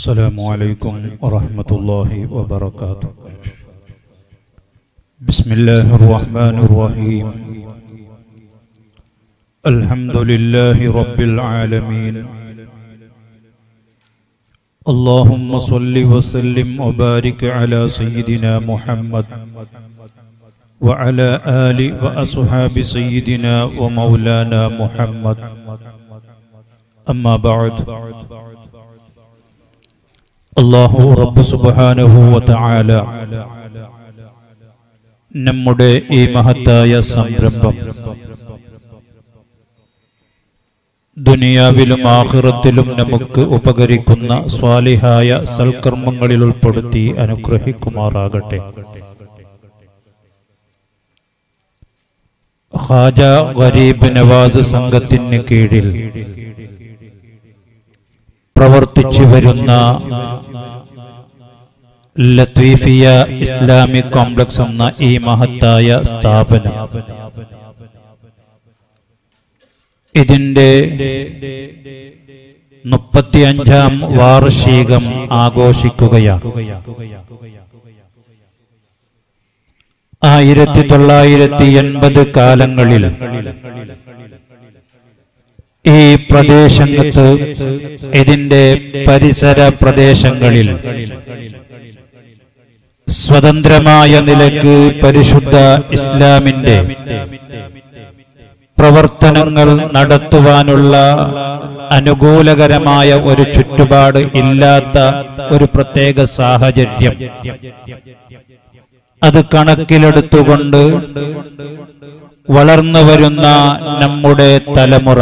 السلام عليكم ورحمة الله وبركاته بسم الله الرحمن الرحيم الحمد لله رب العالمين اللهم صل وسلم وبارك على سيدنا محمد وعلى آل وأصحاب سيدنا ومولانا محمد أما بعد അള്ളാഹു റബ്ബ് സുബ്ഹാനഹു വതആല നമ്മുടെ ഈ മഹത്തായ സംരംഭം ദുനിയാവിലും ആഖിറത്തിലും നമുക്ക് ഉപകരിക്കുന്ന സ്വാലിഹായ സൽക്കർമ്മങ്ങളിൽ ഉൾപ്പെടുത്തി അനുഗ്രഹിക്കുമാറാകട്ടെ ഖാജ ഗരീബ് നവാസ് സംഘത്തിന് കീഴിൽ പ്രവർത്തിച്ചു വരുന്ന ലത്വീഫിയ ഇസ്ലാമിക് കോംപ്ലക്സ് എന്ന ഈ മഹത്തായ സ്ഥാപനം ഇതിന്റെ മുപ്പത്തിയഞ്ചാം വാർഷികം ആഘോഷിക്കുകയാണ് ആയിരത്തി തൊള്ളായിരത്തി എൺപത് കാലങ്ങളിൽ ഈ പ്രദേശത്ത് ഇതിന്റെ പരിസര പ്രദേശങ്ങളിൽ സ്വതന്ത്രമായ നിലക്ക് പരിശുദ്ധ ഇസ്ലാമിന്റെ പ്രവർത്തനങ്ങൾ നടത്തുവാനുള്ള അനുകൂലകരമായ ഒരു ചുറ്റുപാട് ഇല്ലാത്ത ഒരു പ്രത്യേക സാഹചര്യം അത് കണക്കിലെടുത്തുകൊണ്ട് വളർന്നു വരുന്ന നമ്മുടെ തലമുറ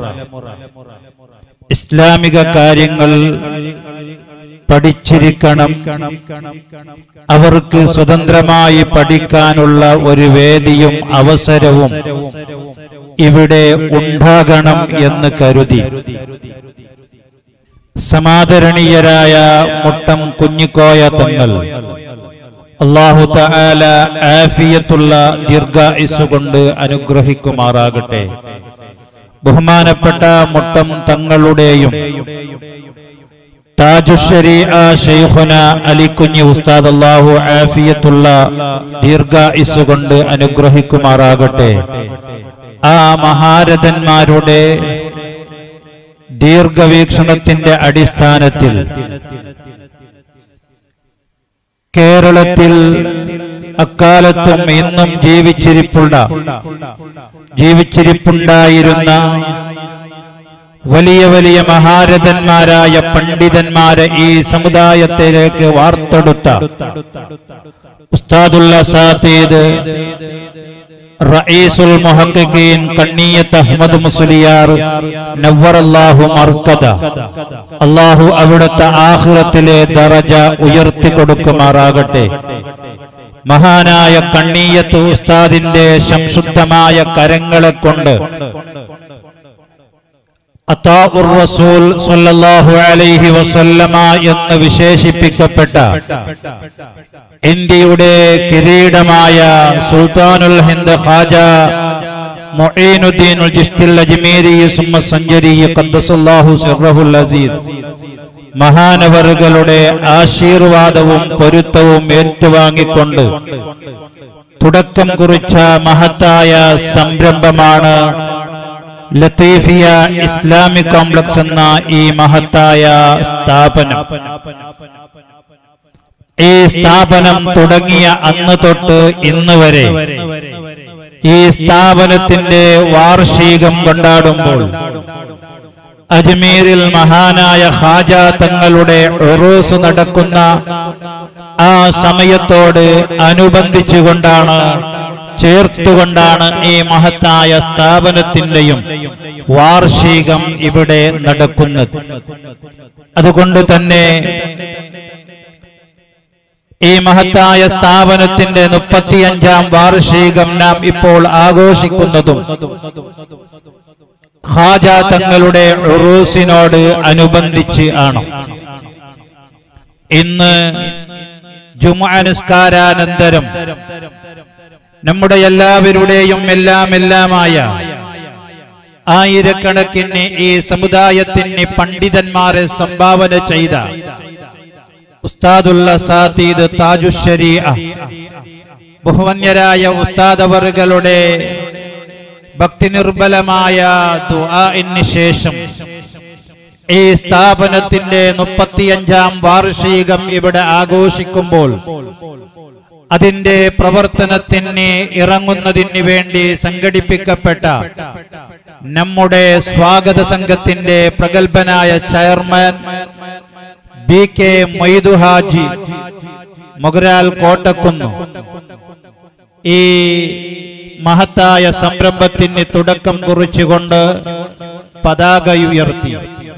ഇസ്ലാമിക കാര്യങ്ങൾ പഠിച്ചിരിക്കണം അവർക്ക് സ്വതന്ത്രമായി പഠിക്കാനുള്ള ഒരു വേദിയും അവസരവും ഇവിടെ ഉണ്ടാകണം എന്ന് കരുതി സമാദരണീയരായ മുട്ടം കുഞ്ഞിക്കോയ തങ്ങൾ അള്ളാഹു തആല ആഫിയത്തുള്ള ദീർഘായുസ് കൊണ്ട് അനുഗ്രഹിക്കുമാറാകട്ടെ ബഹുമാനപ്പെട്ട മുട്ടം തങ്ങളുടെയും താജുഷരി ആ ഷെയ്ഖുന അലിക്കുഞ്ഞി ഉസ്താദ് അള്ളാഹു ആഫിയത്തുള്ള ദീർഘായുസ് കൊണ്ട് അനുഗ്രഹിക്കുമാറാകട്ടെ ആ മഹാരഥന്മാരുടെ ദീർഘവീക്ഷണത്തിന്റെ അടിസ്ഥാനത്തിൽ കേരളത്തിൽ അക്കാലത്തും ഇന്നും ജീവിച്ചിരിപ്പുള്ള ജീവിച്ചിരിപ്പുണ്ടായിരുന്ന വലിയ വലിയ മഹാരഥന്മാരായ പണ്ഡിതന്മാരെ ഈ സമുദായത്തിലേക്ക് വാർത്തെടുത്ത ഉസ്താദുള്ള സാത്തീദ് റഈസുൽ മുഹഖഖീൻ കണ്ണിയത്ത് അഹ്മദ് മുസ്ലിയാർ നവ്വറല്ലാഹു മർക്കദ അല്ലാഹു അവിടുത്തെ ആഖിറത്തിലെ ദറജ ഉയർത്തി കൊടുക്കുമാറാകട്ടെ മഹാനായ കണ്ണീയത്ത് ഉസ്താദിന്റെ സംശുദ്ധമായ കരങ്ങളെ കൊണ്ട് അത്താഉർ റസൂൽ സല്ലല്ലാഹു അലൈഹി വസല്ലമ എന്ന് വിശേഷിപ്പിക്കപ്പെട്ട ഇന്ത്യയുടെ കിരീടമായ സുൽത്താനുൽ ഹിന്ദ് ഖാജ മുഈനുദ്ദീനുൽ ജിഷ്തിൽ അജ്മീരി സുമ്മ സഞ്ചരി ഖദ്ദസല്ലാഹു സിർറഹുൽ അസീസ് മഹാനവറുകളുടെ ആശീർവാദവും പൊരുത്തവും ഏറ്റുവാങ്ങിക്കൊണ്ട് തുടക്കം കുറിച്ച മഹത്തായ സംരംഭമാണ് ലത്തീഫിയ ഇസ്ലാമിക് കോംപ്ലക്സ് എന്ന ഈ മഹത്തായ സ്ഥാപനം ഈ സ്ഥാപനം തുടങ്ങിയ അന്ന് തൊട്ട് ഇന്ന് വരെ ഈ സ്ഥാപനത്തിന്റെ വാർഷികം കൊണ്ടാടുമ്പോൾ അജ്മീരിൽ മഹാനായ ഖാജ തങ്ങളുടെ ഉറൂസ് നടക്കുന്ന ആ സമയത്തോട് അനുബന്ധിച്ചുകൊണ്ടാണ് ചേർത്തുകൊണ്ടാണ് ഈ മഹത്തായ സ്ഥാപനത്തിന്റെയും വാർഷികം ഇവിടെ നടക്കുന്നത് അതുകൊണ്ട് തന്നെ ഈ മഹത്തായ സ്ഥാപനത്തിന്റെ മുപ്പത്തിയഞ്ചാം വാർഷികം നാം ഇപ്പോൾ ആഘോഷിക്കുന്നതും ഖാജ തങ്ങളുടെ ഉറൂസിനോട് അനുബന്ധിച്ച് ആണ് ഇന്ന് ജുമാനുസ്കാരാനന്തരം നമ്മുടെ എല്ലാവരുടെയും എല്ലാം എല്ലാമായ ആയിരക്കണക്കിന് ഈ സമുദായത്തിന് പണ്ഡിതന്മാരെ സംഭാവന ചെയ്ത ഉസ്താദുള്ള സാത്തീദ് താജുശരീ ബഹുവന്യരായ ഉസ്താദവറുകളുടെ ഭക്തി നിർബലമായ ദുആഇന് ശേഷം ഈ സ്ഥാപനത്തിന്റെ മുപ്പത്തിയഞ്ചാം വാർഷികം ഇവിടെ ആഘോഷിക്കുമ്പോൾ അതിന്റെ പ്രവർത്തനത്തിന് ഇറങ്ങുന്നതിന് വേണ്ടി സംഘടിപ്പിക്കപ്പെട്ട നമ്മുടെ സ്വാഗത സംഘത്തിന്റെ പ്രഗത്ഭനായ chairman B K Moidu Haji Mogral Kottakkunnu ഈ മഹത്തായ സംരംഭത്തിന് തുടക്കം കുറിച്ചുകൊണ്ട് പതാക ഉയർത്തി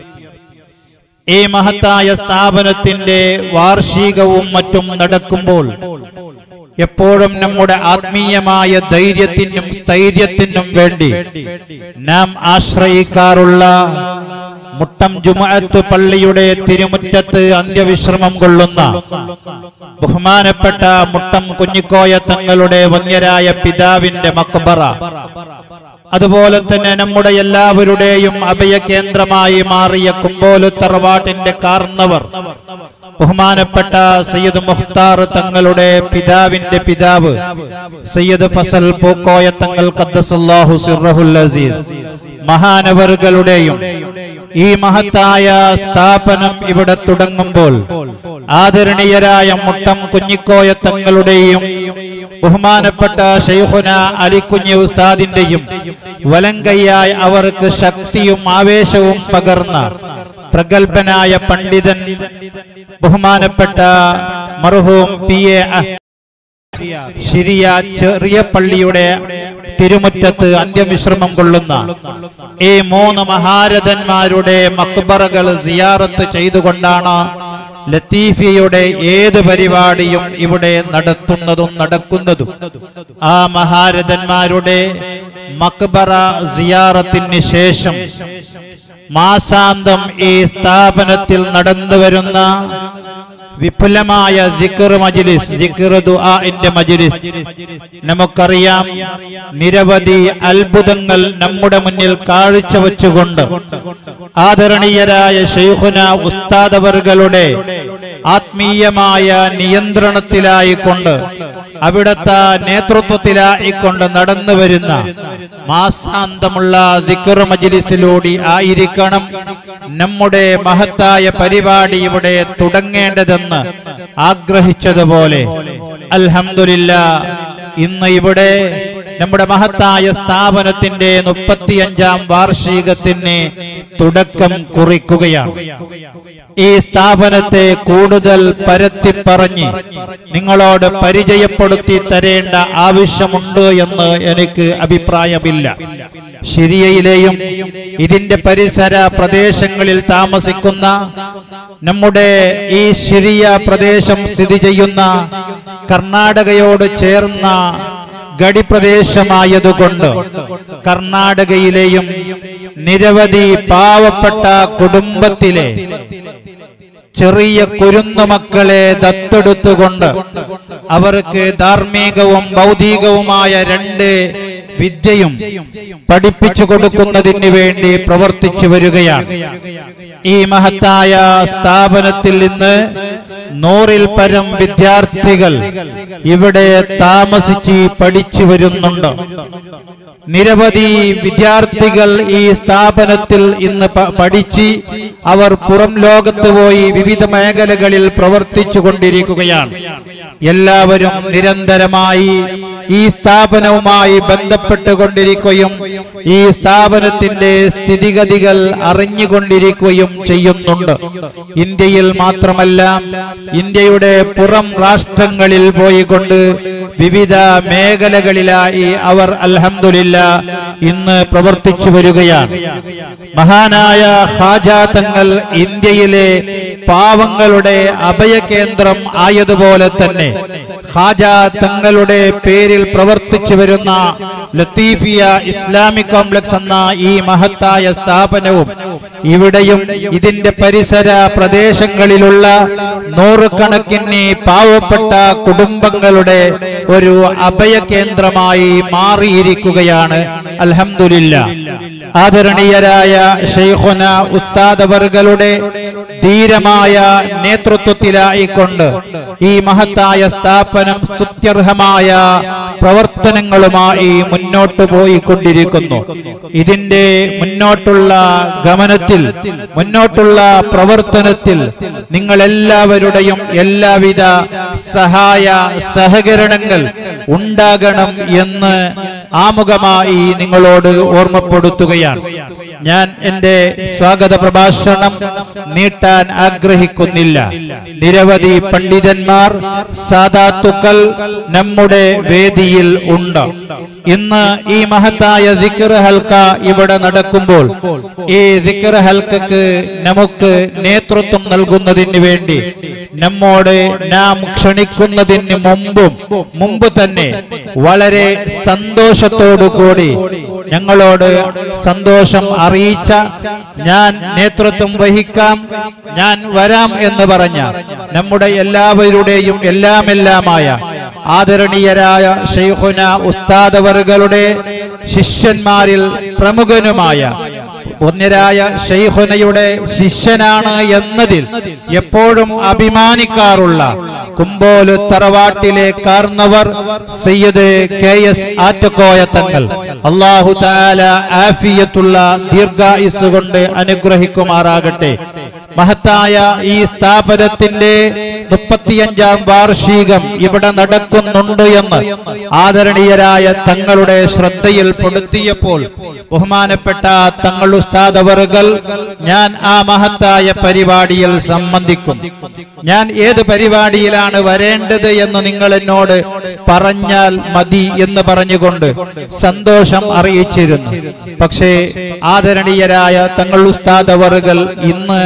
ഈ മഹത്തായ സ്ഥാപനത്തിന്റെ വാർഷികവും മറ്റും നടക്കുമ്പോൾ എപ്പോഴും നമ്മുടെ ആത്മീയമായ ധൈര്യത്തിനും സ്ഥൈര്യത്തിനും വേണ്ടി നാം ആശ്രയിക്കാറുള്ള മുട്ടം ജുമഅത്ത് പള്ളിയുടെ തിരുമുറ്റത്ത് അന്ത്യവിശ്രമം കൊള്ളുന്ന ബഹുമാനപ്പെട്ട മുട്ടം കുഞ്ഞിക്കോയ തങ്ങളുടെ വന്യരായ പിതാവിന്റെ മക്ബറ അതുപോലെ തന്നെ നമ്മുടെ എല്ലാവരുടെയും അഭയകേന്ദ്രമായി മാറിയ കുമ്പോലു തറവാട്ടിന്റെ കാർന്നവർ ബഹുമാനപ്പെട്ട സയ്യിദ് മുഖ്താർ തങ്ങളുടെ പിതാവിന്റെ പിതാവ് സയ്യിദ് ഫസൽ പൂക്കോയ തങ്ങൾ ഖദ്ദസല്ലാഹു സിർറഹുൽ അസീസ് മഹാനവറുകളുടെയും ഈ മഹത്തായ സ്ഥാപനം ഇവിടെ തുടങ്ങുമ്പോൾ ആദരണീയരായ മുട്ടം കുഞ്ഞിക്കോയ തങ്ങളുടെയും ബഹുമാനപ്പെട്ട ഷെയ്ഖുന അലിക്കുഞ്ഞി ഉസ്താദിന്റെയും വലങ്കയ്യായി അവർക്ക് ശക്തിയും ആവേശവും പകർന്ന പ്രഗത്ഭനായ പണ്ഡിതൻ ബഹുമാനപ്പെട്ട മർഹൂം പി എ ശിരിയ ചെറിയ പള്ളിയുടെ തിരുമുറ്റത്ത് അന്ത്യവിശ്രമം കൊള്ളുന്ന ഈ മൂന്ന് മഹാരഥന്മാരുടെ മക്ബറകൾ സിയാറത്ത് ചെയ്തുകൊണ്ടാണ് ലത്തീഫിയുടെ ഏത് പരിപാടിയും ഇവിടെ നടത്തുന്നതും നടക്കുന്നതും ആ മഹാരഥന്മാരുടെ മക്ബറ സിയാറത്തിന് ശേഷം മാസാന്തം ഈ സ്ഥാപനത്തിൽ നടന്നു വരുന്ന വിപുലമായ ദിക്ർ മജ്ലിസ് ദിക്ർ ദുആഇന്റെ മജ്ലിസ് നമുക്കറിയാം നിരവധി അത്ഭുതങ്ങൾ നമ്മുടെ മുന്നിൽ കാഴ്ചവെച്ചുകൊണ്ട് ആദരണീയരായ ഷെയ്ഖുന ഉസ്താദവറുകളുടെ ആത്മീയമായ നിയന്ത്രണത്തിലായിക്കൊണ്ട് അവിടുത്തെ നേതൃത്വത്തിലായിക്കൊണ്ട് നടന്നു വരുന്ന മാസാന്തമുള്ള ദിക്ർ മജ്ലിസിലൂടെ ആയിരിക്കണം നമ്മുടെ മഹത്തായ പരിപാടി ഇവിടെ തുടങ്ങേണ്ടതെന്ന് ആഗ്രഹിച്ചതുപോലെ അൽഹംദുലില്ല ഇന്ന് ഇവിടെ നമ്മുടെ മഹത്തായ സ്ഥാപനത്തിന്റെ മുപ്പത്തിയഞ്ചാം വാർഷികത്തിന് തുടക്കം കുറിക്കുകയാണ് ഈ സ്ഥാപനത്തെ കൂടുതൽ പരത്തി പറഞ്ഞ് നിങ്ങളോട് പരിചയപ്പെടുത്തി തരേണ്ട ആവശ്യമുണ്ട് എന്ന് എനിക്ക് അഭിപ്രായമില്ല ശരിയയിലെയും ഇതിന്റെ പരിസര പ്രദേശങ്ങളിൽ താമസിക്കുന്ന നമ്മുടെ ഈ ശിരിയ പ്രദേശം സ്ഥിതി ചെയ്യുന്ന കർണാടകയോട് ചേർന്ന ഗഡിപ്രദേശമായതുകൊണ്ട് കർണാടകയിലെയും നിരവധി പാവപ്പെട്ട കുടുംബത്തിലെ ചെറിയ കുരുന്നു മക്കളെ ദത്തെടുത്തുകൊണ്ട് അവർക്ക് ധാർമ്മികവും ഭൗതികവുമായ രണ്ട് വിദ്യയും പഠിപ്പിച്ചു കൊടുക്കുന്നതിന് വേണ്ടി പ്രവർത്തിച്ചു വരികയാണ് ഈ മഹത്തായ സ്ഥാപനത്തിൽ നിന്ന് നൂറിൽ പരം വിദ്യാർത്ഥികൾ ഇവിടെ താമസിച്ച് പഠിച്ചു വരുന്നുണ്ട് നിരവധി വിദ്യാർത്ഥികൾ ഈ സ്ഥാപനത്തിൽ ഇന്ന് പ- പഠിച്ച് അവർ പുറം ലോകത്ത് പോയി വിവിധ മേഖലകളിൽ പ്രവർത്തിച്ചു കൊണ്ടിരിക്കുകയാണ് എല്ലാവരും നിരന്തരമായി ഈ സ്ഥാപനവുമായി ബന്ധപ്പെട്ടുകൊണ്ടിരിക്കുകയും ഈ സ്ഥാപനത്തിന്റെ സ്ഥിതിഗതികൾ അറിഞ്ഞുകൊണ്ടിരിക്കുകയും ചെയ്യുന്നുണ്ട് ഇന്ത്യയിൽ മാത്രമല്ല ഇന്ത്യയുടെ പുറം രാഷ്ട്രങ്ങളിൽ പോയിക്കൊണ്ട് വിവിധ മേഖലകളിലായി അവർ അൽഹംദുലില്ല ഇന്ന് പ്രവർത്തിച്ചു വരികയാണ് മഹാനായ ഖാജ തങ്ങൾ ഇന്ത്യയിലെ പാവങ്ങളുടെ അഭയകേന്ദ്രം ആയതുപോലെ തന്നെ ഖാജ തങ്ങളുടെ പേരിൽ പ്രവർത്തിച്ചു വരുന്ന ലത്തീഫിയ ഇസ്ലാമിക് കോംപ്ലക്സ് എന്ന ഈ മഹത്തായ സ്ഥാപനവും ഇവിടെയും ഇതിന്റെ പരിസര പ്രദേശങ്ങളിലുള്ള നൂറുകണക്കിന് പാവപ്പെട്ട കുടുംബങ്ങളുടെ ഒരു അഭയകേന്ദ്രമായി മാറിയിരിക്കുകയാണ് അൽഹംദുലില്ല ആദരണീയരായ ഷെയ്ഖുന ഉസ്താദ് അവർകളുടെ ധീരമായ നേതൃത്വത്തിലായിക്കൊണ്ട് ഈ മഹത്തായ സ്ഥാപനം സ്തുത്യർഹമായ പ്രവർത്തനങ്ങളുമായി മുന്നോട്ട് പോയിക്കൊണ്ടിരിക്കുന്നു ഇതിന്റെ മുന്നോട്ടുള്ള ഗമനത്തിൽ മുന്നോട്ടുള്ള പ്രവർത്തനത്തിൽ നിങ്ങൾ എല്ലാവരുടെയും എല്ലാവിധ സഹായ സഹകരണങ്ങൾ ഉണ്ടാകണം എന്ന് ആമുഖമായി നിങ്ങളോട് ഓർമ്മപ്പെടുത്തുകയാണ് ഞാൻ എന്റെ സ്വാഗത പ്രഭാഷണം നീട്ടാൻ ആഗ്രഹിക്കുന്നില്ല നിരവധി പണ്ഡിതന്മാർ സാധാത്തുക്കൾ നമ്മുടെ വേദിയിൽ ഉണ്ട് ഇന്ന് ഈ മഹത്തായ ദിക്ർ ഹൽക്ക ഇവിടെ നടക്കുമ്പോൾ ഈ ദിക്ർ ഹൽക്കക്ക് നമുക്ക് നേതൃത്വം നൽകുന്നതിന് വേണ്ടി നമ്മോട് നാം ക്ഷണിക്കുന്നതിന് മുമ്പും മുമ്പ് തന്നെ വളരെ സന്തോഷത്തോടു കൂടി ഞങ്ങളോട് സന്തോഷം അറിയിച്ച ഞാൻ നേതൃത്വം വഹിക്കാം ഞാൻ വരാം എന്ന് പറഞ്ഞ നമ്മുടെ എല്ലാവരുടെയും എല്ലാമെല്ലാമായ ആദരണീയരായ ഷെയ്ഖുന ഉസ്താദവറുകളുടെ ശിഷ്യന്മാരിൽ പ്രമുഖനുമായ ഒന്നരായ ഷെയ്ഖുനയുടെ ശിഷ്യനാണ് എന്നതിൽ എപ്പോഴും അഭിമാനിക്കാറുള്ള കുമ്പോല് തറവാട്ടിലെ കാർന്നവർ സയ്യദ് കെ എസ് ആറ്റക്കോയ തങ്ങൾ അള്ളാഹു താല ആഫിയത്തുള്ള ദീർഘായുസ് കൊണ്ട് അനുഗ്രഹിക്കുമാറാകട്ടെ മഹത്തായ ഈ സ്ഥാപനത്തിന്റെ മുപ്പത്തിയഞ്ചാം വാർഷികം ഇവിടെ നടക്കുന്നുണ്ട് എന്ന് ആദരണീയരായ തങ്ങളുടെ ശ്രദ്ധയിൽപ്പെടുത്തിയപ്പോൾ ബഹുമാനപ്പെട്ട തങ്ങൾ ഉസ്താദ് അവറുകൾ ഞാൻ ആ മഹത്തായ പരിപാടിയിൽ സംബന്ധിക്കും ഞാൻ ഏത് പരിപാടിയിലാണ് വരേണ്ടത് എന്ന് നിങ്ങൾ എന്നോട് പറഞ്ഞാൽ മതി എന്ന് പറഞ്ഞുകൊണ്ട് സന്തോഷം അറിയിച്ചിരുന്നു പക്ഷേ ആദരണീയരായ തങ്ങൾ ഉസ്താദ് അവറുകൾ ഇന്ന്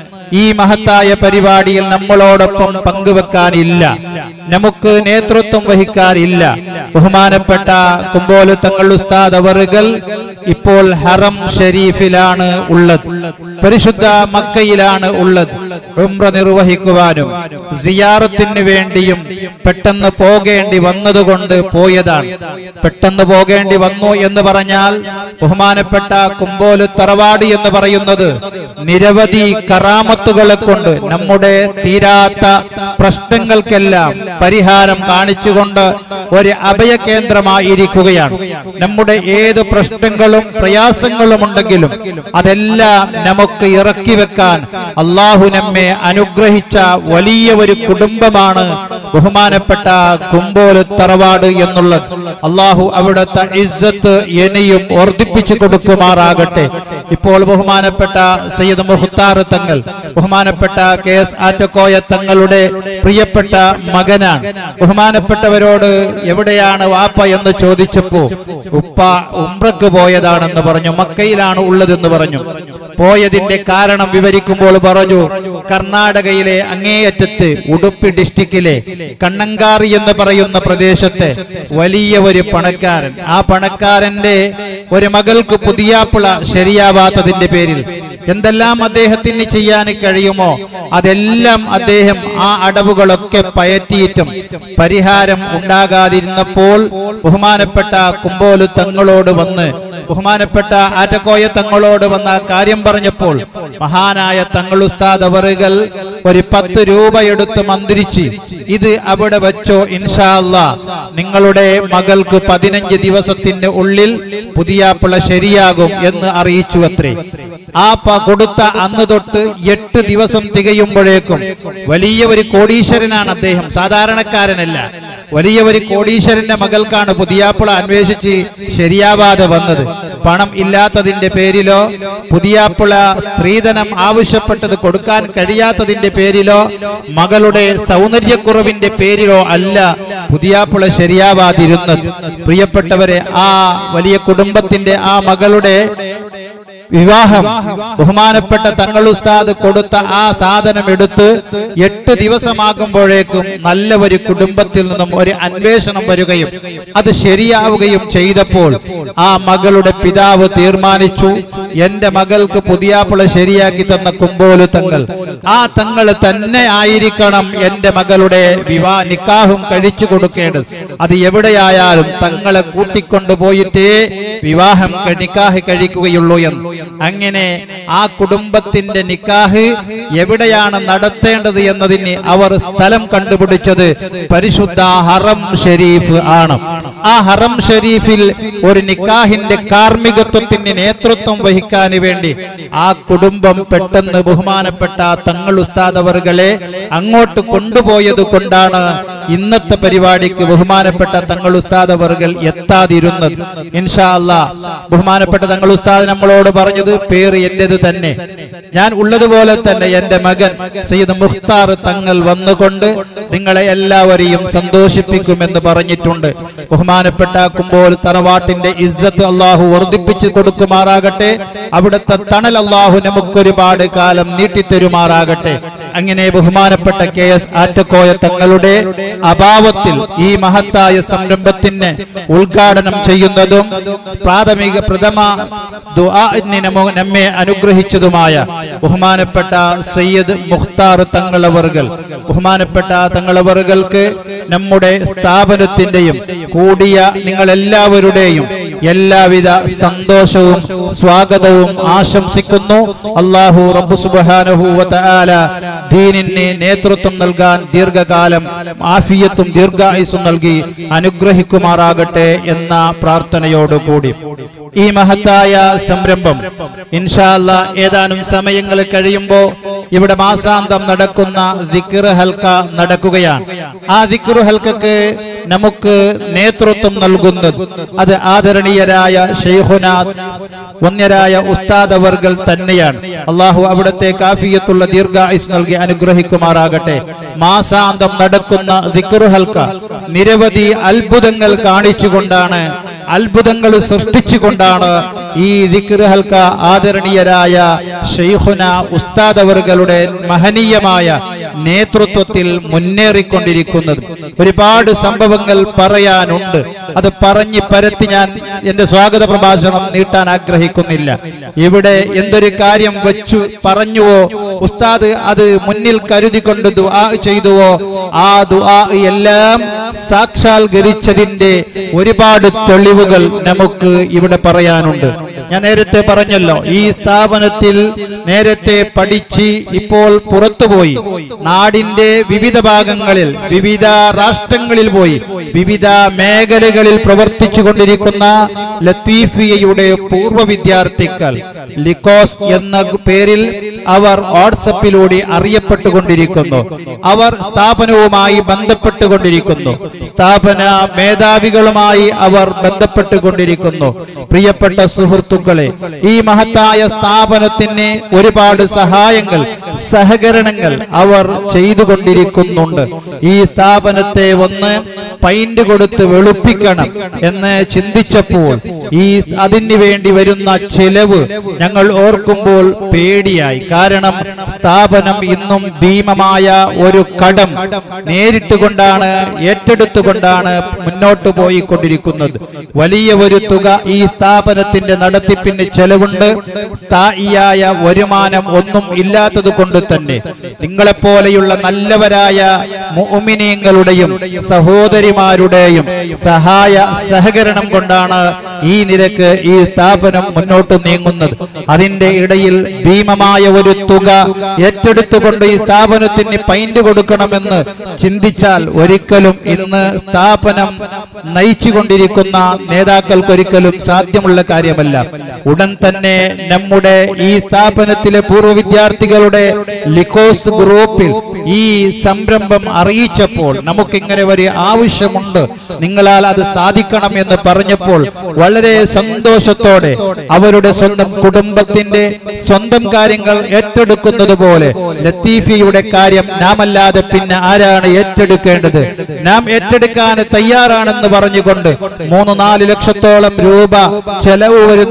ഈ മഹത്തായ പരിപാടിയിൽ നമ്മളോടൊപ്പം പങ്കുവെക്കാനില്ല നമുക്ക് നേതൃത്വം വഹിക്കാനില്ല ബഹുമാനപ്പെട്ട കുമ്പോല് തങ്ങൾ ഉസ്താദ് അവറുകൾ ഇപ്പോൾ ഹറം ഷരീഫിലാണ് ഉള്ളത് പരിശുദ്ധ മക്കയിലാണ് ഉള്ളത് ഉംറ നിർവഹിക്കുവാനും സിയാറത്തിന് വേണ്ടിയും പെട്ടെന്ന് പോകേണ്ടി വന്നതുകൊണ്ട് പോയതാണ് പെട്ടെന്ന് പോകേണ്ടി വന്നു എന്ന് പറഞ്ഞാൽ ബഹുമാനപ്പെട്ട കുമ്പോല് തറവാട് എന്ന് പറയുന്നത് നിരവധി കറാമത്തുകളെ കൊണ്ട് നമ്മുടെ തീരാത്ത പ്രശ്നങ്ങൾക്കെല്ലാം പരിഹാരം കാണിച്ചുകൊണ്ട് ഒരു അഭയ കേന്ദ്രമായിരിക്കുകയാണ് നമ്മുടെ ഏത് പ്രശ്നങ്ങളും പ്രയാസങ്ങളും ഉണ്ടെങ്കിലും അതെല്ലാം നമുക്ക് ഇറക്കി വെക്കാൻ അള്ളാഹു നമ്മെ അനുഗ്രഹിച്ച വലിയ ഒരു കുടുംബമാണ് ബഹുമാനപ്പെട്ട കുമ്പോല് തറവാട് എന്നുള്ളത് അള്ളാഹു അവിടുത്തെ ഇസ്സത്ത് ഇനിയും വർദ്ധിപ്പിച്ചു കൊടുക്കുമാറാകട്ടെ ഇപ്പോൾ ബഹുമാനപ്പെട്ട സയ്യിദ് മുഖ്താർ തങ്ങൾ ബഹുമാനപ്പെട്ട കെ എസ് ആറ്റക്കോയ തങ്ങളുടെ പ്രിയപ്പെട്ട മകനാണ് ബഹുമാനപ്പെട്ടവരോട് എവിടെയാണ് വാപ്പ എന്ന് ചോദിച്ചപ്പോ ഉപ്പ ഉംറക്ക് പോയതാണെന്ന് പറഞ്ഞു മക്കയിലാണ് ഉള്ളതെന്ന് പറഞ്ഞു പോയതിന്റെ കാരണം വിവരിക്കുമ്പോൾ പറഞ്ഞു കർണാടകയിലെ അങ്ങേയറ്റത്ത് ഉടുപ്പി ഡിസ്ട്രിക്റ്റിലെ കണ്ണങ്കാറി എന്ന് പറയുന്ന പ്രദേശത്തെ വലിയ ഒരു പണക്കാരൻ ആ പണക്കാരന്റെ ഒരു മകൾക്ക് പുതിയാപ്പിള ശരിയാവാത്തതിന്റെ പേരിൽ എന്തെല്ലാം അദ്ദേഹത്തിന് ചെയ്യാൻ കഴിയുമോ അതെല്ലാം അദ്ദേഹം ആ അടവുകളൊക്കെ പയറ്റിയിട്ടും പരിഹാരം ഉണ്ടാകാതിരുന്നപ്പോൾ ബഹുമാനപ്പെട്ട കുമ്പോലു തങ്ങളോട് വന്ന് ബഹുമാനപ്പെട്ട ആറ്റക്കോയ തങ്ങളോട് വന്ന കാര്യം പറഞ്ഞപ്പോൾ മഹാനായ തങ്ങൾ ഉസ്താദ് അവറുകൾ ഒരു പത്ത് രൂപ എടുത്ത് മന്ത്രിച്ച് ഇത് അവിടെ വെച്ചോ ഇൻഷാല്ല നിങ്ങളുടെ മകൾക്ക് പതിനഞ്ച് ദിവസത്തിന്റെ ഉള്ളിൽ പുതിയാപ്പിള ശരിയാകും എന്ന് അറിയിച്ചു അത്രേ ആ പ കൊടുത്ത അന്ന് തൊട്ട് എട്ട് ദിവസം തികയുമ്പോഴേക്കും വലിയ ഒരു കോടീശ്വരനാണ് അദ്ദേഹം സാധാരണക്കാരനല്ല വലിയ ഒരു കോടീശ്വരന്റെ മകൾക്കാണ് പുതിയാപ്പിള അന്വേഷിച്ച് ശരിയാവാതെ വന്നത് പണം ഇല്ലാത്തതിന്റെ പേരിലോ പുതിയാപ്പിള സ്ത്രീധനം ആവശ്യപ്പെട്ടത് കൊടുക്കാൻ കഴിയാത്തതിന്റെ പേരിലോ മകളുടെ സൗന്ദര്യക്കുറവിന്റെ പേരിലോ അല്ല പുതിയാപ്പിള ശരിയാവാതിരുന്നത് പ്രിയപ്പെട്ടവരെ ആ വലിയ കുടുംബത്തിന്റെ ആ മകളുടെ വിവാഹം ബഹുമാനപ്പെട്ട തങ്ങൾ ഉസ്താദ് കൊടുത്ത ആ സാധനം എടുത്ത് എട്ട് ദിവസമാകുമ്പോഴേക്കും നല്ല ഒരു കുടുംബത്തിൽ നിന്നും ഒരു അന്വേഷണം വരികയും അത് ശരിയാവുകയും ചെയ്തപ്പോൾ ആ മകളുടെ പിതാവ് തീർമാനിച്ചു എന്റെ മകൾക്ക് പുതിയാപ്പിള ശരിയാക്കി തന്ന കുമ്പോലു തങ്ങൾ ആ തങ്ങൾ തന്നെ ആയിരിക്കണം എന്റെ മകളുടെ വിവാ നിക്കാഹും കഴിച്ചു കൊടുക്കേണ്ടത് അത് എവിടെയായാലും തങ്ങളെ കൂട്ടിക്കൊണ്ടു പോയിട്ടേ വിവാഹം ക- നിക്കാഹ് കഴിക്കുകയുള്ളൂ എന്ന് അങ്ങനെ ആ കുടുംബത്തിന്റെ നിക്കാഹ് എവിടെയാണ് നടത്തേണ്ടത് എന്നതിന് അവർ സ്ഥലം കണ്ടുപിടിച്ചത് പരിശുദ്ധ ഹറം ഷെരീഫ് ആണ് ആ ഹറം ഷെരീഫിൽ ഒരു നിക്കാഹിന്റെ കാർമ്മികത്വത്തിന് നേതൃത്വം വഹിക്കാൻ വേണ്ടി ആ കുടുംബം പെട്ടെന്ന് ബഹുമാനപ്പെട്ട തങ്ങൾ ഉസ്താദ് അവർകളെ അങ്ങോട്ട് കൊണ്ടുപോയത് കൊണ്ടാണ് ഇന്നത്തെ പരിപാടിക്ക് ബഹുമാനപ്പെട്ട തങ്ങൾ ഉസ്താദ് അവർകൾ എത്താതിരുന്നത് ഇൻഷാ അല്ലാ ബഹുമാനപ്പെട്ട തങ്ങൾ ഉസ്താദ് നമ്മളോട് പറഞ്ഞത് പേര് എന്റേത് തന്നെ ഞാൻ ഉള്ളതുപോലെ തന്നെ എന്റെ മകൻ സയ്യിദ് മുഖ്താർ തങ്ങൾ വന്നുകൊണ്ട് നിങ്ങളെ എല്ലാവരെയും സന്തോഷിപ്പിക്കുമെന്ന് പറഞ്ഞിട്ടുണ്ട് ബഹുമാനപ്പെട്ട കുമ്പോൾ തറവാട്ടിന്റെ ഇസ്സത്ത് അള്ളാഹു വർദ്ധിപ്പിച്ചു കൊടുക്കുമാറാകട്ടെ അവിടുത്തെ തണൽ അള്ളാഹു നമുക്കൊരുപാട് കാലം നീട്ടിത്തരുമാറാകട്ടെ അങ്ങനെ ബഹുമാനപ്പെട്ട കെ എസ് ആറ്റക്കോയ തങ്ങളുടെ അഭാവത്തിൽ ഈ മഹത്തായ സംരംഭത്തിന് ഉദ്ഘാടനം ചെയ്യുന്നതും പ്രാഥമിക പ്രഥമ ദുആഇന് നമോ- നമ്മെ അനുഗ്രഹിച്ചതുമായ ബഹുമാനപ്പെട്ട സയ്യദ് മുഖ്താർ തങ്ങളവർകൾ ബഹുമാനപ്പെട്ട തങ്ങളവറുകൾക്ക് നമ്മുടെ സ്ഥാപനത്തിന്റെയും കൂടിയ നിങ്ങൾ എല്ലാവരുടെയും എല്ലാവിധ സന്തോഷവും സ്വാഗതവും ആശംസിക്കുന്നു അള്ളാഹു റബ്ബു സുബ്ഹാനഹു വ തആല ദീനിന് നേതൃത്വം നൽകാൻ ദീർഘകാലം ആഫിയത്തും ദീർഘായുസും നൽകി അനുഗ്രഹിക്കുമാറാകട്ടെ എന്ന പ്രാർത്ഥനയോടുകൂടി ഈ മഹത്തായ സംരംഭം ഇൻഷാല്ല ഏതാനും സമയങ്ങൾ കഴിയുമ്പോൾ ഇവിടെ മാസാന്തം നടക്കുന്ന ദിക്ർ ഹൽക്ക നടക്കുകയാണ് ആ ദിക്ർ ഹൽക്കക്ക് നമുക്ക് നേതൃത്വം നൽകുന്നത് അത് ആദരണീയരായ ഷെയ്ഖുന വന്യരായ ഉസ്താദ് അവർകൾ തന്നെയാണ് അള്ളാഹു അവിടുത്തെ കാഫിയത്തുള്ള ദീർഘായുസ് നൽകി അനുഗ്രഹിക്കുമാറാകട്ടെ മാസാന്തം നടക്കുന്ന ദിക്ർ ഹൽക്ക നിരവധി അത്ഭുതങ്ങൾ കാണിച്ചുകൊണ്ടാണ് അത്ഭുതങ്ങൾ സൃഷ്ടിച്ചുകൊണ്ടാണ് ഈ ദിക്ർ ഹൽക്ക ആദരണീയരായ ഷെയ്ഖുന ഉസ്താദ് അവറുകളുടെ മഹനീയമായ നേതൃത്വത്തിൽ മുന്നേറിക്കൊണ്ടിരിക്കുന്നത് ഒരുപാട് സംഭവങ്ങൾ പറയാനുണ്ട് അത് പറഞ്ഞ് പരത്തി ഞാൻ എന്റെ സ്വാഗത പ്രഭാഷണം നീട്ടാൻ ആഗ്രഹിക്കുന്നില്ല ഇവിടെ എന്തൊരു കാര്യം വെച്ചു പറഞ്ഞുവോ ഉസ്താദ് അത് മുന്നിൽ കരുതിക്കൊണ്ട് ദുആ ചെയ്തുവോ ആ ദുആ എല്ലാം സാക്ഷാത്കരിച്ചതിന്റെ ഒരുപാട് തെളിവുകൾ നമുക്ക് ഇവിടെ പറയാനുണ്ട് ഞാൻ നേരത്തെ പറഞ്ഞല്ലോ ഈ സ്ഥാപനത്തിൽ നേരത്തെ പഠിച്ച് ഇപ്പോൾ പുറത്തുപോയി നാടിന്റെ വിവിധ ഭാഗങ്ങളിൽ വിവിധ രാഷ്ട്രങ്ങളിൽ പോയി വിവിധ മേഖലകളിൽ പ്രവർത്തിച്ചു കൊണ്ടിരിക്കുന്ന ലത്തീഫിയയുടെ പൂർവ്വ വിദ്യാർത്ഥികൾ ലിക്കോസ് എന്ന പേരിൽ അവർ വാട്സപ്പിലൂടെ അറിയപ്പെട്ടുകൊണ്ടിരിക്കുന്നു അവർ സ്ഥാപനവുമായി ബന്ധപ്പെട്ടുകൊണ്ടിരിക്കുന്നു സ്ഥാപന മേധാവികളുമായി അവർ ബന്ധപ്പെട്ടുകൊണ്ടിരിക്കുന്നു പ്രിയപ്പെട്ട സുഹൃത്തുക്കളെ ഈ മഹത്തായ സ്ഥാപനത്തിന് ഒരുപാട് സഹായങ്ങൾ സഹകരണങ്ങൾ അവർ ചെയ്തുകൊണ്ടിരിക്കുന്നുണ്ട് ഈ സ്ഥാപനത്തെ ഒന്ന് പൈന്റ് കൊടുത്ത് വെളുപ്പിക്കണം എന്ന് ചിന്തിച്ചപ്പോൾ ഈ അതിന് വേണ്ടി വരുന്ന ചെലവ് ഞങ്ങൾ ഓർക്കുമ്പോൾ പേടിയായി കാരണം സ്ഥാപനം ഇന്നും ഭീമമായ ഒരു കടം നേരിട്ടുകൊണ്ടാണ് ഏറ്റെടുത്തുകൊണ്ടാണ് മുന്നോട്ട് പോയിക്കൊണ്ടിരിക്കുന്നത് വലിയ ഒരു തുക ഈ സ്ഥാപനത്തിന്റെ നടത്തിപ്പിന് ചെലവുണ്ട് സ്ഥായിയായ വരുമാനം ഒന്നും ഇല്ലാത്തത് കൊണ്ട് തന്നെ നിങ്ങളെപ്പോലെയുള്ള നല്ലവരായ മുഅ്മിനീങ്ങളുടെയും സഹോദരിമാരുടെയും സഹായ സഹകരണം കൊണ്ടാണ് ഈ നിരക്ക് ഈ സ്ഥാപനം മുന്നോട്ട് നീങ്ങുന്നത് അതിന്റെ ഇടയിൽ ഭീമമായ ഒരു തുക ഏറ്റെടുത്തുകൊണ്ട് ഈ സ്ഥാപനത്തിന് പൈന്റ് കൊടുക്കണമെന്ന് ചിന്തിച്ചാൽ ഒരിക്കലും ഇന്ന് സ്ഥാപനം നയിച്ചുകൊണ്ടിരിക്കുന്ന നേതാക്കൾക്ക് ഒരിക്കലും സാധ്യമുള്ള കാര്യമല്ല ഉടൻ തന്നെ നമ്മുടെ ഈ സ്ഥാപനത്തിലെ പൂർവ്വ വിദ്യാർത്ഥികളുടെ ലിക്കോസ് ഗ്രൂപ്പിൽ ഈ സംരംഭം അറിയിച്ചപ്പോൾ നമുക്കിങ്ങനെ ഒരു ആവശ്യമുണ്ട് നിങ്ങളാൽ അത് സാധിക്കണം എന്ന് പറഞ്ഞപ്പോൾ വളരെ സന്തോഷത്തോടെ അവരുടെ സ്വന്തം കുടുംബത്തിന്റെ സ്വന്തം കാര്യങ്ങൾ ഏറ്റെടുക്കുന്നത് പോലെ ലത്തീഫിയുടെ കാര്യം നാം അല്ലാതെ പിന്നെ ആരാണ് ഏറ്റെടുക്കേണ്ടത് നാം ഏറ്റെടുക്കാൻ തയ്യാറാണെന്ന് പറഞ്ഞുകൊണ്ട് മൂന്ന് നാല് ലക്ഷത്തോളം രൂപ ചെലവ് വരുന്ന ആ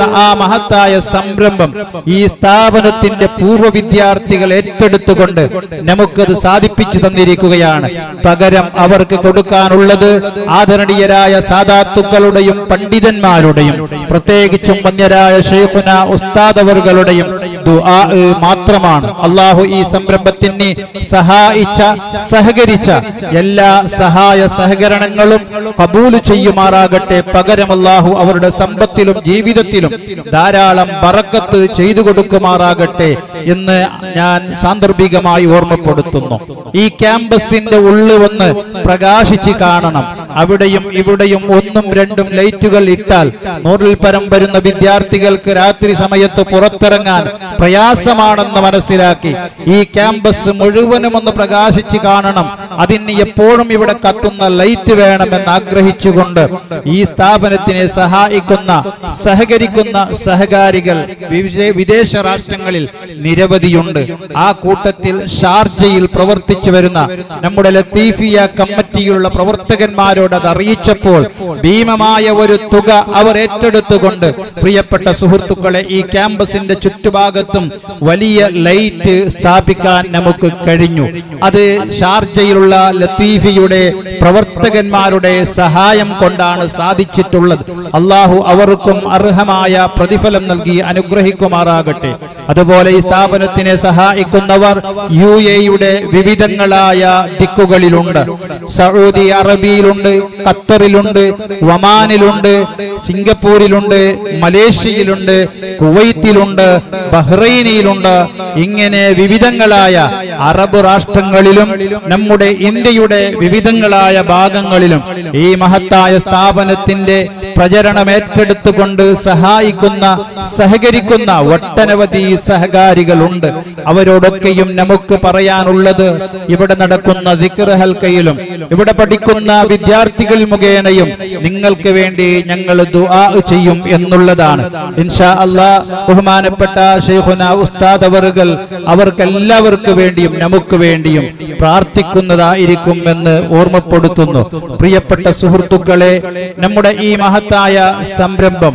മഹത്തായ സംരംഭം ഈ സ്ഥാപനത്തിന്റെ പൂർവ്വ വിദ്യാർത്ഥികൾ ഏറ്റെടുത്തുകൊണ്ട് നമുക്കത് സാധിപ്പിച്ചു തന്നിരിക്കുകയാണ് പകരം അവർക്ക് കൊടുക്കാനുള്ളത് ആദരണീയരായ സാധാത്തുക്കളുടെയും പണ്ഡിതന്മാരുടെയും പ്രത്യേകിച്ചും വന്യരായ ഷെയ്ഖുന ഉസ്താദവറുകളുടെയും ദുആ മാത്രമാണ് അള്ളാഹു ഈ സംരംഭത്തിന് സഹായിച്ച സഹകരിച്ച എല്ലാ സഹായ സഹകരണങ്ങളും കബൂല് ചെയ്യുമാറാകട്ടെ പകരം അള്ളാഹു അവരുടെ സമ്പത്തിലും ജീവിതത്തിലും ധാരാളം ബറക്കത്ത് ചെയ്തു കൊടുക്കുമാറാകട്ടെ എന്ന് ഞാൻ സാന്ദർഭികമായി ഓർമ്മപ്പെടുത്തുന്നു ഈ ക്യാമ്പസിന്റെ ഉള്ളിൽ വന്ന് പ്രകാശിച്ച് കാണണം അവിടെയും ഇവിടെയും ഒന്നും രണ്ടും ലൈറ്റുകൾ ഇട്ടാൽ നൂറിൽ പരം വരുന്ന വിദ്യാർത്ഥികൾക്ക് രാത്രി സമയത്ത് പുറത്തിറങ്ങാൻ പ്രയാസമാണെന്ന് മനസ്സിലാക്കി ഈ ക്യാമ്പസ് മുഴുവനും ഒന്ന് പ്രകാശിച്ച് കാണണം അതിന് എപ്പോഴും ഇവിടെ കത്തുന്ന ലൈറ്റ് വേണമെന്ന് ആഗ്രഹിച്ചുകൊണ്ട് ഈ സ്ഥാപനത്തിനെ സഹായിക്കുന്ന സഹകരിക്കുന്ന സഹകാരികൾ വിവിധ- വിദേശ രാഷ്ട്രങ്ങളിൽ നിരവധിയുണ്ട് ആ കൂട്ടത്തിൽ ഷാർജയിൽ പ്രവർത്തിച്ചു വരുന്ന നമ്മുടെ ലത്തീഫിയ കമ്മിറ്റിയിലുള്ള പ്രവർത്തകന്മാരോട് അത് അറിയിച്ചപ്പോൾ ഭീമമായ ഒരു തുക അവർ ഏറ്റെടുത്തുകൊണ്ട് പ്രിയപ്പെട്ട സുഹൃത്തുക്കളെ ഈ ക്യാമ്പസിന്റെ ചുറ്റുഭാഗത്തും വലിയ ലൈറ്റ് സ്ഥാപിക്കാൻ നമുക്ക് കഴിഞ്ഞു അത് ഷാർജയിലുള്ള ലത്തീഫിയുടെ പ്രവർത്തകന്മാരുടെ സഹായം കൊണ്ടാണ് സാധിച്ചിട്ടുള്ളത് അള്ളാഹു അവർക്കും അർഹമായ പ്രതിഫലം നൽകി അനുഗ്രഹിക്കുമാറാകട്ടെ അതുപോലെ ഈ സ്ഥാപനത്തിനെ സഹായിക്കുന്നവർ യു എയുടെ വിവിധങ്ങളായ ദിക്കുകളിലുണ്ട് സൗദി അറബിയിലുണ്ട് ഖത്തറിലുണ്ട് വമാനിലുണ്ട് സിംഗപ്പൂരിലുണ്ട് മലേഷ്യയിലുണ്ട് കുവൈത്തിലുണ്ട് ബഹ്റൈനിലുണ്ട് ഇങ്ങനെ വിവിധങ്ങളായ അറബ് രാഷ്ട്രങ്ങളിലും നമ്മുടെ ഇന്ത്യയുടെ വിവിധങ്ങളായ ഭാഗങ്ങളിലും ഈ മഹത്തായ സ്ഥാപനത്തിന്റെ പ്രചരണം ഏറ്റെടുത്തുകൊണ്ട് സഹായിക്കുന്ന സഹകരിക്കുന്ന ഒട്ടനവധി സഹകാരികളുണ്ട് അവരോടൊക്കെയും നമുക്ക് പറയാനുള്ളത് ഇവിടെ നടക്കുന്ന ദിക്ർ ഹൽക്കയിലും ഇവിടെ പഠിക്കുന്ന വിദ്യാർത്ഥികൾ മുഖേനയും നിങ്ങൾക്ക് വേണ്ടി ഞങ്ങൾ ദുആ ചെയ്യും എന്നുള്ളതാണ് ഇൻഷാ അല്ലാ ബഹുമാനപ്പെട്ട ഷെയ്ഖുന ഉസ്താദ് അവറുകൾ അവർക്കെല്ലാവർക്കു വേണ്ടിയും നമുക്ക് വേണ്ടിയും പ്രാർത്ഥിക്കുന്നതായിരിക്കും എന്ന് ഓർമ്മപ്പെടുത്തുന്നു പ്രിയപ്പെട്ട സുഹൃത്തുക്കളെ നമ്മുടെ ഈ മഹത്തായ സംരംഭം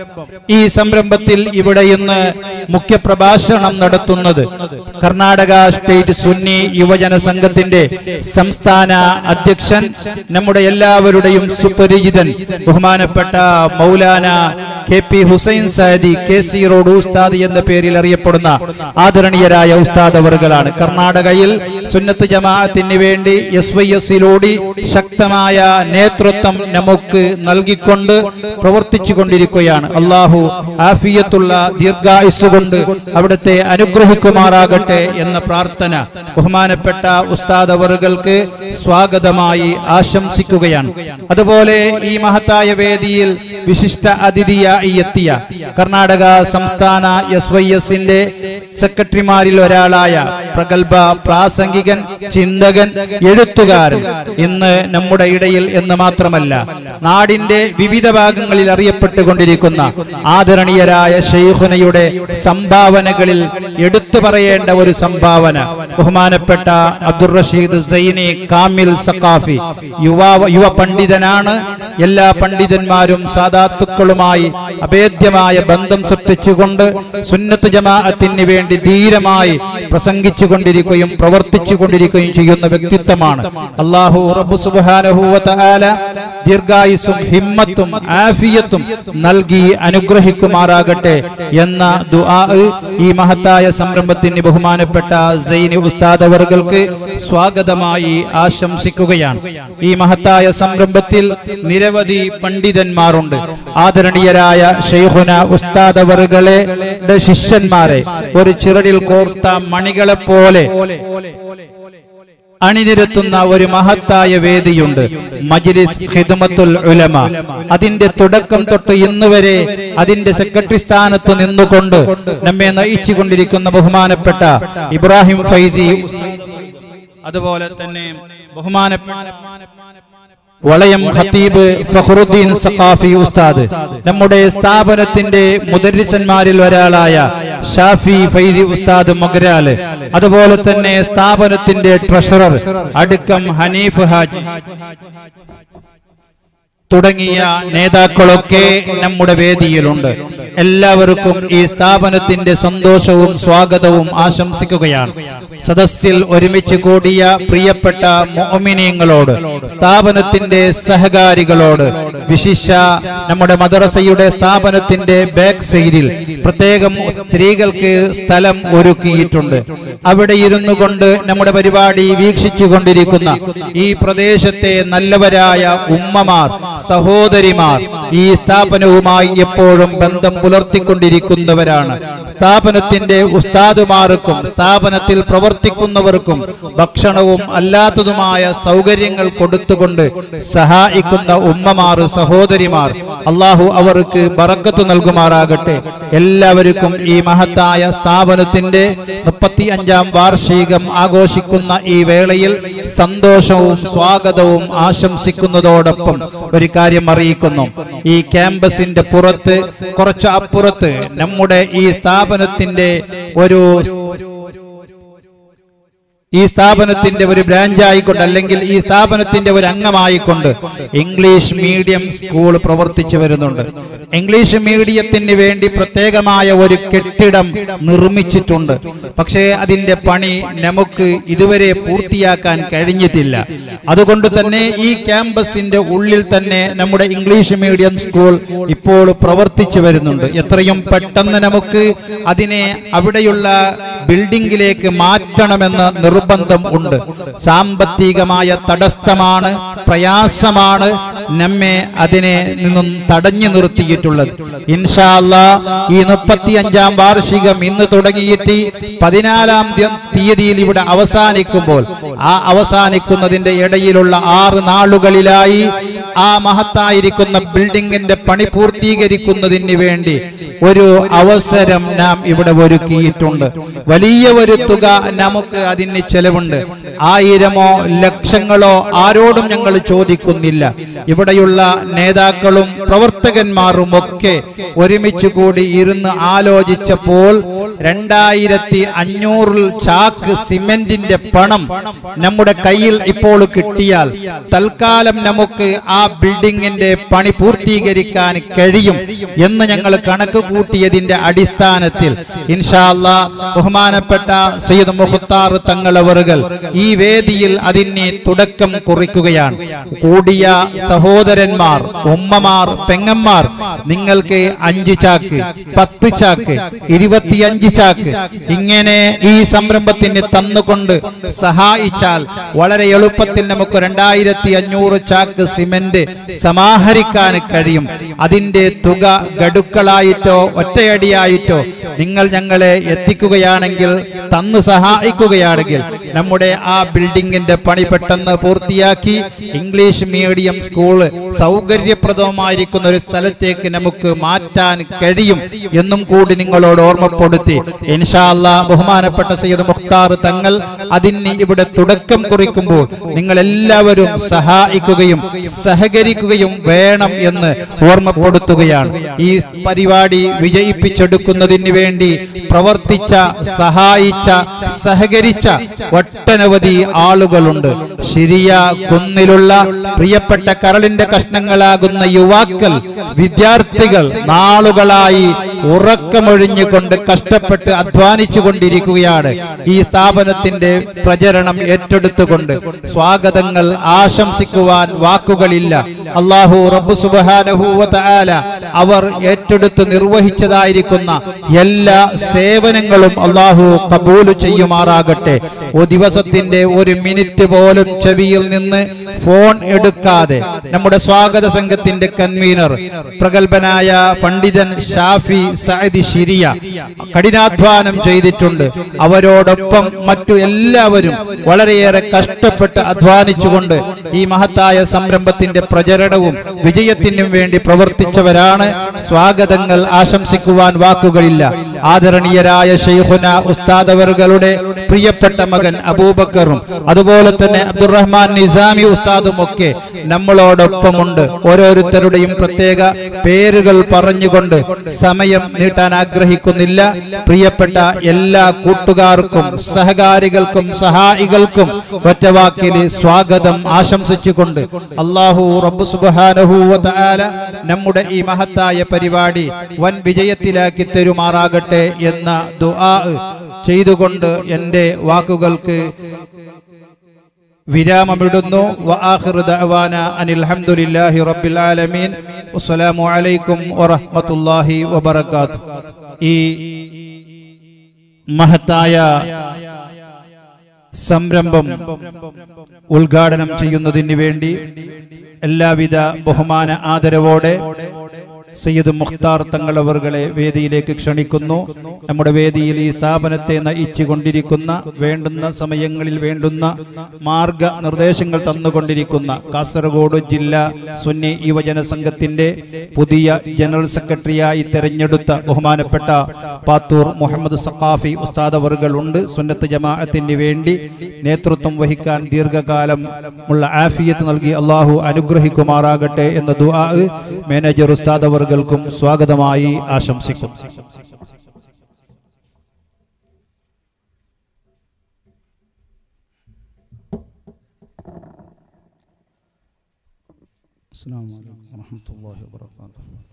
ഈ സംരംഭത്തിൽ ഇവിടെ ഇന്ന് മുഖ്യ പ്രഭാഷണം നടത്തുന്നത് കർണാടക സ്റ്റേറ്റ് സുന്നി യുവജന സംഘത്തിന്റെ സംസ്ഥാന അധ്യക്ഷൻ നമ്മുടെ എല്ലാവരുടെയും സുപരിചിതൻ ബഹുമാനപ്പെട്ട Maulana K P Hussain Saadi K C road ഉസ്താദ് എന്ന പേരിൽ അറിയപ്പെടുന്ന ആദരണീയരായ ഉസ്താദ് അവറുകളാണ് കർണാടകയിൽ സുന്നത്ത് ജമാഅത്തിന് വേണ്ടി എസ് വൈ എസിലൂടെ ശക്തമായ നേതൃത്വം നമുക്ക് നൽകിക്കൊണ്ട് പ്രവർത്തിച്ചു കൊണ്ടിരിക്കുകയാണ് അള്ളാഹു ആഫിയത്തുള്ള ദീർഘായുസ് കൊണ്ട് അവിടുത്തെ അനുഗ്രഹിക്കുമാറാകട്ടെ എന്ന പ്രാർത്ഥന ബഹുമാനപ്പെട്ട ഉസ്താദ് അവറുകൾക്ക് സ്വാഗതമായി ആശംസിക്കുകയാണ് അതുപോലെ ഈ മഹത്തായ വേദിയിൽ വിശിഷ്ട അതിഥിയായി എത്തിയ കർണാടക സംസ്ഥാന എസ് വൈ എസിന്റെ സെക്രട്ടറിമാരിൽ ഒരാളായ പ്രഗത്ഭ പ്രാസംഗികൻ ചിന്തകൻ എഴുത്തുകാരൻ ഇന്ന് നമ്മുടെ ഇടയിൽ എന്ന് മാത്രമല്ല നാടിന്റെ വിവിധ ഭാഗങ്ങളിൽ അറിയപ്പെട്ടുകൊണ്ടിരിക്കുന്ന ആദരണീയരായ ഷെയ്ഖുനയുടെ സംഭാവനകളിൽ എടുത്തു പറയേണ്ട ഒരു സംഭാവന ബഹുമാനപ്പെട്ട അബ്ദുർ റഷീദ് സൈനി കാമിൽ സക്കാഫി യുവാവ യുവ പണ്ഡിതനാണ് എല്ലാ പണ്ഡിതന്മാരും സാധാത്തുക്കളുമായി അഭേദ്യമായ ബന്ധം സൃഷ്ടിച്ചുകൊണ്ട് സുന്നത്ത് ജമാഅത്തിന് വേണ്ടി ധീരമായി പ്രസംഗിച്ചു കൊണ്ടിരിക്കുകയും പ്രവർത്തിച്ചു കൊണ്ടിരിക്കുകയും ചെയ്യുന്ന വ്യക്തിത്വമാണ് അള്ളാഹു റബ്ബു സുബ്ഹാനഹു വ തആല ദീർഘായുസും ഹിമ്മത്തും ആഫിയത്തും നൽകി അനുഗ്രഹിക്കുമാറാകട്ടെ എന്ന ദുആ ഈ മഹത്തായ സംരംഭത്തിന് ബഹുമാനപ്പെട്ട സൈനി ഉസ്താദ് അവറുകൾക്ക് സ്വാഗതമായി ആശംസിക്കുകയാണ് ഈ മഹത്തായ സംരംഭത്തിൽ നിരവധി പണ്ഡിതന്മാരുണ്ട് ആദരണീയരായ ഷെയ്ഖുന ഉസ്താദ് അവറുകളെ ശിഷ്യന്മാരെ ഒരു ചിറടിൽ കോർത്ത മണികളെ പോലെ അണിനിരത്തുന്ന ഒരു മഹത്തായ വേദിയുണ്ട് മജ്ലിസ് ഖിദ്മത്തുൽ ഉലമ അതിന്റെ തുടക്കം തൊട്ട് ഇന്ന് വരെ അതിന്റെ സെക്രട്ടറി സ്ഥാനത്ത് നിന്നുകൊണ്ട് നമ്മെ നയിച്ചു കൊണ്ടിരിക്കുന്ന ബഹുമാനപ്പെട്ട ഇബ്രാഹിം ഫൈദി അതുപോലെ തന്നെ ബഹുമാനപ്പെട്ട വളയം ഖത്തീബ് ഫഖറുദ്ദീൻ സഖാഫി ഉസ്താദ് നമ്മുടെ സ്ഥാപനത്തിന്റെ മുദരിസന്മാരിൽ ഒരാളായ ഷാഫി ഫൈദി ഉസ്താദ് മൊഗരാല് അതുപോലെ തന്നെ സ്ഥാപനത്തിന്റെ ട്രഷറർ അടുക്കം ഹനീഫ് ഹാജി തുടങ്ങിയ നേതാക്കളൊക്കെ നമ്മുടെ വേദിയിലുണ്ട് എല്ലാവർക്കും ഈ സ്ഥാപനത്തിന്റെ സന്തോഷവും സ്വാഗതവും ആശംസിക്കുകയാണ് സദസ്സിൽ ഒരുമിച്ച് കൂടിയ പ്രിയപ്പെട്ട മോമിനിയങ്ങളോട് സ്ഥാപനത്തിന്റെ സഹകാരികളോട് വിശിഷ്ട നമ്മുടെ മദ്രസയുടെ സ്ഥാപനത്തിന്റെ ബാക്ക് സൈഡിൽ പ്രത്യേകം സ്ത്രീകൾക്ക് സ്ഥലം ഒരുക്കിയിട്ടുണ്ട് അവിടെ ഇരുന്നു കൊണ്ട് നമ്മുടെ പരിപാടി വീക്ഷിച്ചു കൊണ്ടിരിക്കുന്ന ഈ പ്രദേശത്തെ നല്ലവരായ ഉമ്മമാർ സഹോദരിമാർ ഈ സ്ഥാപനവുമായി എപ്പോഴും ബന്ധം പുലർത്തിക്കൊണ്ടിരിക്കുന്നവരാണ് സ്ഥാപനത്തിന്റെ ഉസ്താദുമാർക്കും സ്ഥാപനത്തിൽ പ്രവർത്തിക്കുന്നവർക്കും ഭക്ഷണവും അല്ലാത്തതുമായ സൗകര്യങ്ങൾ കൊടുത്തുകൊണ്ട് സഹായിക്കുന്ന ഉമ്മമാർ സഹോദരിമാർ അള്ളാഹു അവർക്ക് ബറക്കത്ത് നൽകുമാറാകട്ടെ എല്ലാവർക്കും ഈ മഹത്തായ സ്ഥാപനത്തിന്റെ മുപ്പത്തി അഞ്ചാം വാർഷികം ആഘോഷിക്കുന്ന ഈ വേളയിൽ സന്തോഷവും സ്വാഗതവും ആശംസിക്കുന്നതോടൊപ്പം ഒരു കാര്യം അറിയിക്കുന്നു ഈ ക്യാമ്പസിന്റെ പുറത്ത് കുറച്ച് അപ്പുറത്ത് നമ്മുടെ ഈ സ്ഥാപനത്തിന്റെ ഒരു ഈ സ്ഥാപനത്തിന്റെ ഒരു ബ്രാഞ്ച് ആയിക്കൊണ്ട് അല്ലെങ്കിൽ ഈ സ്ഥാപനത്തിന്റെ ഒരു അംഗമായിക്കൊണ്ട് ഇംഗ്ലീഷ് മീഡിയം സ്കൂൾ പ്രവർത്തിച്ചു വരുന്നുണ്ട് ഇംഗ്ലീഷ് മീഡിയത്തിന് വേണ്ടി പ്രത്യേകമായ ഒരു കെട്ടിടം നിർമ്മിച്ചിട്ടുണ്ട് പക്ഷേ അതിന്റെ പണി നമുക്ക് ഇതുവരെ പൂർത്തിയാക്കാൻ കഴിഞ്ഞിട്ടില്ല അതുകൊണ്ട് തന്നെ ഈ ക്യാമ്പസിന്റെ ഉള്ളിൽ തന്നെ നമ്മുടെ ഇംഗ്ലീഷ് മീഡിയം സ്കൂൾ ഇപ്പോൾ പ്രവർത്തിച്ചു വരുന്നുണ്ട് എത്രയും പെട്ടെന്ന് നമുക്ക് അതിനെ അവിടെയുള്ള ബിൽഡിംഗിലേക്ക് മാറ്റണമെന്ന് നിർബന്ധം ഉണ്ട് സാമ്പത്തികമായ തടസ്സമാണ് പ്രയാസമാണ് നമ്മെ അതിനെ നിന്നും തടഞ്ഞു നിർത്തിയിട്ടുള്ളത് ഇൻഷാല്ല ഈ മുപ്പത്തി അഞ്ചാം വാർഷികം ഇന്ന് തുടങ്ങിയിട്ട് പതിനാലാം തീ- തീയതിയിൽ ഇവിടെ അവസാനിക്കുമ്പോൾ ആ അവസാനിക്കുന്നതിന്റെ ഇടയിലുള്ള ആറ് നാളുകളിലായി ആ മഹത്തായിരിക്കുന്ന ബിൽഡിംഗിന്റെ പണി പൂർത്തീകരിക്കുന്നതിന് വേണ്ടി ഒരു അവസരം നാം ഇവിടെ ഒരുക്കിയിട്ടുണ്ട് വലിയ ഒരു തുക നമുക്ക് അതിന് ചെലവുണ്ട് ആയിരമോ ലക്ഷങ്ങളോ ആരോടും ഞങ്ങൾ ചോദിക്കുന്നില്ല ഇവിടെയുള്ള നേതാക്കളും പ്രവർത്തകന്മാരും ഒക്കെ ഒരുമിച്ച് കൂടി ഇരുന്ന് ആലോചിച്ചപ്പോൾ രണ്ടായിരത്തി അഞ്ഞൂറിൽ ചാക്ക് സിമെന്റിന്റെ പണം നമ്മുടെ കയ്യിൽ ഇപ്പോൾ കിട്ടിയാൽ തൽക്കാലം നമുക്ക് ആ ബിൽഡിങ്ങിന്റെ പണി പൂർത്തീകരിക്കാൻ കഴിയും എന്ന് ഞങ്ങൾ കണക്ക് കൂട്ടിയതിന്റെ അടിസ്ഥാനത്തിൽ ഇൻഷാല്ല ബഹുമാനപ്പെട്ട സയ്യിദ് മുഖത്താർ തങ്ങളവറുകൾ ഈ വേദിയിൽ അതിന് തുടക്കം കുറിക്കുകയാണ് കൂടിയ സഹോദരന്മാർ ഉമ്മമാർ പെങ്ങന്മാർ നിങ്ങൾക്ക് അഞ്ച് ചാക്ക് പത്ത് ചാക്ക് ഇരുപത്തിയഞ്ച് ചാക്ക് ഇങ്ങനെ ഈ സംരംഭത്തിന് തന്നുകൊണ്ട് സഹായിച്ചാൽ വളരെ എളുപ്പത്തിൽ നമുക്ക് രണ്ടായിരത്തി അഞ്ഞൂറ് ചാക്ക് സിമന്റ് സമാഹരിക്കാൻ കഴിയും അതിന്റെ തുക ഗഡുക്കളായിട്ടോ ഒറ്റയടിയായിട്ടോ നിങ്ങൾ ഞങ്ങളെ എത്തിക്കുകയാണെങ്കിൽ തന്ന് സഹായിക്കുകയാണെങ്കിൽ നമ്മുടെ ആ ബിൽഡിങ്ങിന്റെ പണി പെട്ടെന്ന് പൂർത്തിയാക്കി ഇംഗ്ലീഷ് മീഡിയം സ്കൂള് സൗകര്യപ്രദമായിരിക്കുന്ന ഒരു സ്ഥലത്തേക്ക് നമുക്ക് മാറ്റാൻ കഴിയും എന്നും കൂടി നിങ്ങളോട് ഓർമ്മപ്പെടുത്തി ഇൻഷാല്ല ബഹുമാനപ്പെട്ട സയ്യിദ് മുഖ്താർ തങ്ങൾ അതിന് ഇവിടെ തുടക്കം കുറിക്കുമ്പോൾ നിങ്ങൾ എല്ലാവരും സഹായിക്കുകയും സഹകരിക്കുകയും വേണം എന്ന് ഓർമ്മപ്പെടുത്തുകയാണ് ഈ പരിപാടി വിജയിപ്പിച്ചെടുക്കുന്നതിന് വേണ്ടി പ്രവർത്തിച്ച സഹായിച്ച സഹകരിച്ച ഒട്ടനവധി ആളുകളുണ്ട് ശരിയ കുന്നിലുള്ള പ്രിയപ്പെട്ട കരളിന്റെ കഷ്ണങ്ങളാകുന്ന യുവാക്കൾ വിദ്യാർത്ഥികൾ നാളുകളായി ഉറക്കമൊഴിഞ്ഞുകൊണ്ട് കഷ്ടപ്പെട്ട് അധ്വാനിച്ചു കൊണ്ടിരിക്കുകയാണ് ഈ സ്ഥാപനത്തിന്റെ പ്രചരണം ഏറ്റെടുത്തുകൊണ്ട് സ്വാഗതങ്ങൾ ആശംസിക്കുവാൻ വാക്കുകളില്ല അള്ളാഹു റബ്ബു സുബാനഹൂവല അവർ ഏറ്റെടുത്ത് നിർവഹിച്ചതായിരിക്കുന്ന എല്ലാ സേവനങ്ങളും അള്ളാഹു കബൂല് ചെയ്യുമാറാകട്ടെ ഒരു ദിവസത്തിന്റെ ഒരു മിനിറ്റ് പോലും ചെവിയിൽ നിന്ന് ഫോൺ എടുക്കാതെ നമ്മുടെ സ്വാഗത സംഘത്തിന്റെ കൺവീനർ പ്രഗത്ഭനായ പണ്ഡിതൻ ഷാഫി സഅദി ഷിരിയ കഠിനാധ്വാനം ചെയ്തിട്ടുണ്ട് അവരോടൊപ്പം മറ്റു എല്ലാവരും വളരെയേറെ കഷ്ടപ്പെട്ട് അധ്വാനിച്ചുകൊണ്ട് ഈ മഹത്തായ സംരംഭത്തിന്റെ പ്രചരണവും വിജയത്തിനും വേണ്ടി പ്രവർത്തിച്ചവരാണ് സ്വാഗതങ്ങൾ ആശംസിക്കുവാൻ വാക്കുകളില്ല ആദരണീയരായ ഷെയ്ഖുന ഉസ്താദ് അവറുകളുടെ പ്രിയപ്പെട്ട മകൻ അബൂബക്കറും അതുപോലെ തന്നെ അബ്ദുറഹ്മാൻ നിസാമി ഉസ്താദും ഒക്കെ നമ്മളോടൊപ്പമുണ്ട് ഓരോരുത്തരുടെയും പ്രത്യേക പേരുകൾ പറഞ്ഞുകൊണ്ട് സമയം നീട്ടാൻ ആഗ്രഹിക്കുന്നില്ല പ്രിയപ്പെട്ട എല്ലാ കൂട്ടുകാർക്കും സഹകാരികൾക്കും സഹായികൾക്കും ഒറ്റവാക്കിൽ സ്വാഗതം ആശംസിച്ചുകൊണ്ട് അള്ളാഹു റബ്ബു സുബ്ഹാനഹു വ തആല നമ്മുടെ ഈ മഹത്തായ പരിപാടി വൻ വിജയത്തിലാക്കി തരുമാറാകട്ടെ എന്ന ദുആ ചെയ്തുകൊണ്ട് എൻ്റെ വാക്കുകൾക്ക് വിരാമമിടുന്നു വആഖിറു ദഅവാന അനിൽ ഹംദുലില്ലാഹി റബ്ബിൽ ആലമീൻ അസ്സലാമു അലൈക്കും വറഹ്മത്തുള്ളാഹി വബറകാത്തു ഈ മഹത്തായ സംരംഭം ഉദ്ഘാടനം ചെയ്യുന്നതിന് വേണ്ടി എല്ലാവിധ ബഹുമാന ആദരവോടെ സയ്യിദ് മുഖ്താർ തങ്ങൾ അവർകളെ വേദിയിലേക്ക് ക്ഷണിക്കുന്നു നമ്മുടെ വേദിയിൽ ഈ സ്ഥാപനത്തെ നയിച്ചു കൊണ്ടിരിക്കുന്ന വേണ്ടുന്ന സമയങ്ങളിൽ വേണ്ടുന്ന മാർഗ നിർദ്ദേശങ്ങൾ തന്നുകൊണ്ടിരിക്കുന്ന കാസർഗോഡ് ജില്ലാ സുന്നി യുവജന സംഘത്തിന്റെ പുതിയ ജനറൽ സെക്രട്ടറിയായി തെരഞ്ഞെടുത്ത ബഹുമാനപ്പെട്ട പാത്തൂർ മുഹമ്മദ് സഖാഫി ഉസ്താദ് അവർകൾ ഉണ്ട് സുന്നത്ത് ജമാഅത്തിന് വേണ്ടി നേതൃത്വം വഹിക്കാൻ ദീർഘകാലം ഉള്ള ആഫിയത്ത് നൽകി അള്ളാഹു അനുഗ്രഹിക്കുമാറാകട്ടെ എന്ന ദുആ മാനേജർ ഉസ്താദ് അവർകൾക്കും സ്വാഗതമായി ആശംസിക്കുന്നു السلام عليكم ورحمة الله وبركاته